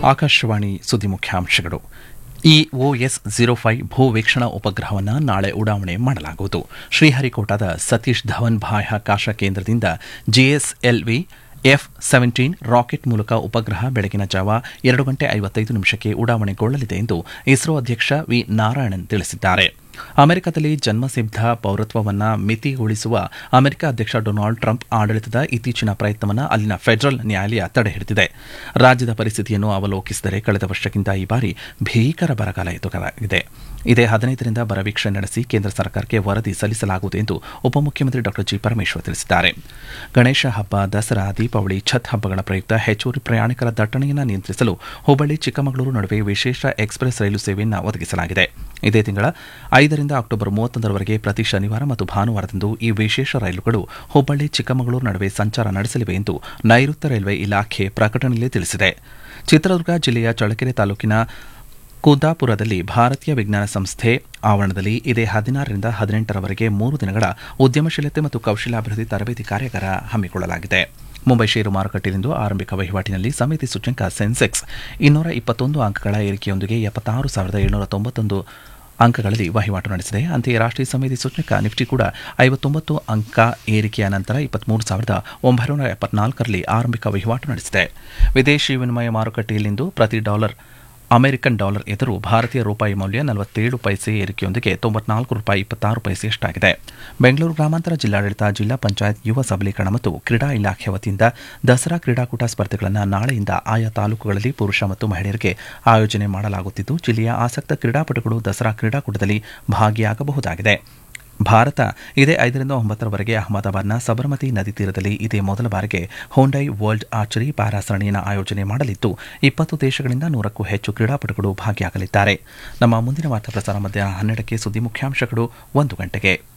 ಆಕಾಶವಾಣಿ ಸುದ್ದಿ ಮುಖ್ಯಾಂಶಗಳು ಈ ಓಎಸ್ ಜೀರೋ ಫೈವ್ ಭೂ ವೀಕ್ಷಣಾ ಉಪಗ್ರಹವನ್ನು ನಾಳೆ ಉಡಾವಣೆ ಮಾಡಲಾಗುವುದು ಶ್ರೀಹರಿಕೋಟಾದ ಸತೀಶ್ ಧವನ್ ಬಾಹ್ಯಾಕಾಶ ಕೇಂದ್ರದಿಂದ ಜಿಎಸ್ಎಲ್ವಿ ಎಫ್ ಸೆವೆಂಟೀನ್ ರಾಕೆಟ್ ಮೂಲಕ ಉಪಗ್ರಹ ಬೆಳಗಿನ ಜಾವ ಎರಡು ಗಂಟೆ ಐವತ್ತೈದು ನಿಮಿಷಕ್ಕೆ ಉಡಾವಣೆಗೊಳ್ಳಲಿದೆ ಎಂದು ಇಸ್ರೋ ಅಧ್ಯಕ್ಷ ವಿ ನಾರಾಯಣನ್ ತಿಳಿಸಿದ್ದಾರೆ ಅಮೆರಿಕದಲ್ಲಿ ಜನ್ಮಸಿದ್ಧ ಪೌರತ್ವವನ್ನು ಮಿತಿಗೊಳಿಸುವ ಅಮೆರಿಕ ಅಧ್ಯಕ್ಷ ಡೊನಾಲ್ಡ್ ಟ್ರಂಪ್ ಆಡಳಿತದ ಇತ್ತೀಚಿನ ಪ್ರಯತ್ನವನ್ನು ಅಲ್ಲಿನ ಫೆಡರಲ್ ನ್ಯಾಯಾಲಯ ತಡೆಹಿಡಿದಿದೆ ರಾಜ್ಯದ ಪರಿಸ್ಥಿತಿಯನ್ನು ಅವಲೋಕಿಸಿದರೆ ಕಳೆದ ವರ್ಷಕ್ಕಿಂತ ಈ ಬಾರಿ ಭೀಕರ ಬರಗಾಲ ಎದುರಾಗಿದೆ ಇದೇ ಹದಿನೈದರಿಂದ ಬರವೀಕ್ಷಣೆ ನಡೆಸಿ ಕೇಂದ್ರ ಸರ್ಕಾರಕ್ಕೆ ವರದಿ ಸಲ್ಲಿಸಲಾಗುವುದು ಎಂದು ಉಪಮುಖ್ಯಮಂತ್ರಿ ಡಾ ಜಿ ಪರಮೇಶ್ವರ್ ತಿಳಿಸಿದ್ದಾರೆ ಗಣೇಶ ಹಬ್ಬ ದಸರಾ ದೀಪಾವಳಿ ಛತ್ ಹಬ್ಬಗಳ ಪ್ರಯುಕ್ತ ಹೆಚ್ಚುವರಿ ಪ್ರಯಾಣಿಕರ ದಟ್ಟಣೆಯನ್ನು ನಿಯಂತ್ರಿಸಲು ಹುಬ್ಬಳ್ಳಿ ಚಿಕ್ಕಮಗಳೂರು ನಡುವೆ ವಿಶೇಷ ಎಕ್ಸ್ಪ್ರೆಸ್ ರೈಲು ಸೇವೆಯನ್ನು ಒದಗಿಸಲಾಗಿದೆ ಇದೇ ತಿಂಗಳ ಐದರಿಂದ ಅಕ್ಟೋಬರ್ ಮೂವತ್ತೊಂದರವರೆಗೆ ಪ್ರತಿ ಶನಿವಾರ ಮತ್ತು ಭಾನುವಾರದಂದು ಈ ವಿಶೇಷ ರೈಲುಗಳು ಹುಬ್ಬಳ್ಳಿ ಚಿಕ್ಕಮಗಳೂರು ನಡುವೆ ಸಂಚಾರ ನಡೆಸಲಿವೆ ಎಂದು ನೈಋತ್ಯ ರೈಲ್ವೆ ಇಲಾಖೆ ಪ್ರಕಟಣೆಯಲ್ಲಿ ತಿಳಿಸಿದೆ ಚಿತ್ರದುರ್ಗ ಜಿಲ್ಲೆಯ ಚಳ್ಳಕೆರೆ ತಾಲೂಕಿನ ಕುಂದಾಪುರದಲ್ಲಿ ಭಾರತೀಯ ವಿಜ್ಞಾನ ಸಂಸ್ಥೆ ಆವರಣದಲ್ಲಿ ಇದೇ ಹದಿನಾರರಿಂದ ಹದಿನೆಂಟರವರೆಗೆ ಮೂರು ದಿನಗಳ ಉದ್ಯಮಶೀಲತೆ ಮತ್ತು ಕೌಶಲ್ಯಾಭಿವೃದ್ಧಿ ತರಬೇತಿ ಕಾರ್ಯಾಗಾರ ಹಮ್ಮಿಕೊಳ್ಳಲಾಗಿದೆ ಮುಂಬೈ ಷೇರು ಮಾರುಕಟ್ಟೆಯಲ್ಲಿಂದು ಆರಂಭಿಕ ವಹಿವಾಟಿನಲ್ಲಿ ಸಮಿತಿ ಸೂಚ್ಯಂಕ ಸೆನ್ಸೆಕ್ಸ್ ಇನ್ನೂರ ಇಪ್ಪತ್ತೊಂದು ಅಂಕಗಳ ಏರಿಕೆಯೊಂದಿಗೆ ಎಪ್ಪತ್ತಾರು ಸಾವಿರದ ಏಳ್ನೂರ ತೊಂಬತ್ತೊಂದು ಅಂಕಗಳಲ್ಲಿ ವಹಿವಾಟು ನಡೆಸಿದೆ ಅಂತೆಯೇ ರಾಷ್ಟ್ರೀಯ ಸಮಿತಿ ಸೂಚ್ಯಂಕ ನಿಫ್ಟಿ ಕೂಡ ಐವತ್ತೊಂಬತ್ತು ಅಂಕ ಏರಿಕೆಯ ನಂತರ ಇಪ್ಪತ್ಮೂರು ಸಾವಿರದ ಒಂಬೈನೂರ ಎಪ್ಪತ್ನಾಲ್ಕರಲ್ಲಿ ಆರಂಭಿಕ ವಹಿವಾಟು ನಡೆಸಿದೆ ವಿದೇಶಿ ವಿನಿಮಯ ಮಾರುಕಟ್ಟೆಯಲ್ಲಿಂದು ಪ್ರತಿ ಡಾಲರ್ ಅಮೆರಿಕನ್ ಡಾಲರ್ ಎದುರು ಭಾರತೀಯ ರೂಪಾಯಿ ಮೌಲ್ಯ ನಲವತ್ತೇಳು ಪೈಸೆ ಏರಿಕೆಯೊಂದಿಗೆ ತೊಂಬತ್ನಾಲ್ಕು ರೂಪಾಯಿ ಇಪ್ಪತ್ತಾರು ಪೈಸೆಯಷ್ಟಾಗಿದೆ ಬೆಂಗಳೂರು ಗ್ರಾಮಾಂತರ ಜಿಲ್ಲಾಡಳಿತ ಜಿಲ್ಲಾ ಪಂಚಾಯತ್ ಯುವ ಸಬಲೀಕರಣ ಮತ್ತು ಕ್ರೀಡಾ ಇಲಾಖೆ ವತಿಯಿಂದ ದಸರಾ ಕ್ರೀಡಾಕೂಟ ಸ್ಪರ್ಧೆಗಳನ್ನು ನಾಳೆಯಿಂದ ಆಯಾ ತಾಲೂಕುಗಳಲ್ಲಿ ಪುರುಷ ಮತ್ತು ಮಹಿಳೆಯರಿಗೆ ಆಯೋಜನೆ ಮಾಡಲಾಗುತ್ತಿದ್ದು ಜಿಲ್ಲೆಯ ಆಸಕ್ತ ಕ್ರೀಡಾಪಟುಗಳು ದಸರಾ ಕ್ರೀಡಾಕೂಟದಲ್ಲಿ ಭಾಗಿಯಾಗಬಹುದಾಗಿದೆ ಭಾರತ ಇದೇ ಐದರಿಂದ ಒಂಬತ್ತರವರೆಗೆ ಅಹಮದಾಬಾದ್ನ ಸಬರಮತಿ ನದಿ ತೀರದಲ್ಲಿ ಇದೇ ಮೊದಲ ಬಾರಿಗೆ ಹೋಂಡೈ ವರ್ಲ್ಡ್ ಆರ್ಚರಿ ಪ್ಯಾರಾ ಸರಣಿಯನ್ನು ಆಯೋಜನೆ ಮಾಡಲಿದ್ದು ಇಪ್ಪತ್ತು ದೇಶಗಳಿಂದ ನೂರಕ್ಕೂ ಹೆಚ್ಚು ಕ್ರೀಡಾಪಟುಗಳು ಭಾಗಿಯಾಗಲಿದ್ದಾರೆ ನಮ್ಮ ಮುಂದಿನ ವಾರ್ತಾ ಪ್ರಸಾರ ಮಧ್ಯಾಹ್ನ ಹನ್ನೆರಡಕ್ಕೆ ಸುದ್ದಿ ಮುಖ್ಯಾಂಶಗಳು ಒಂದು ಗಂಟೆಗೆ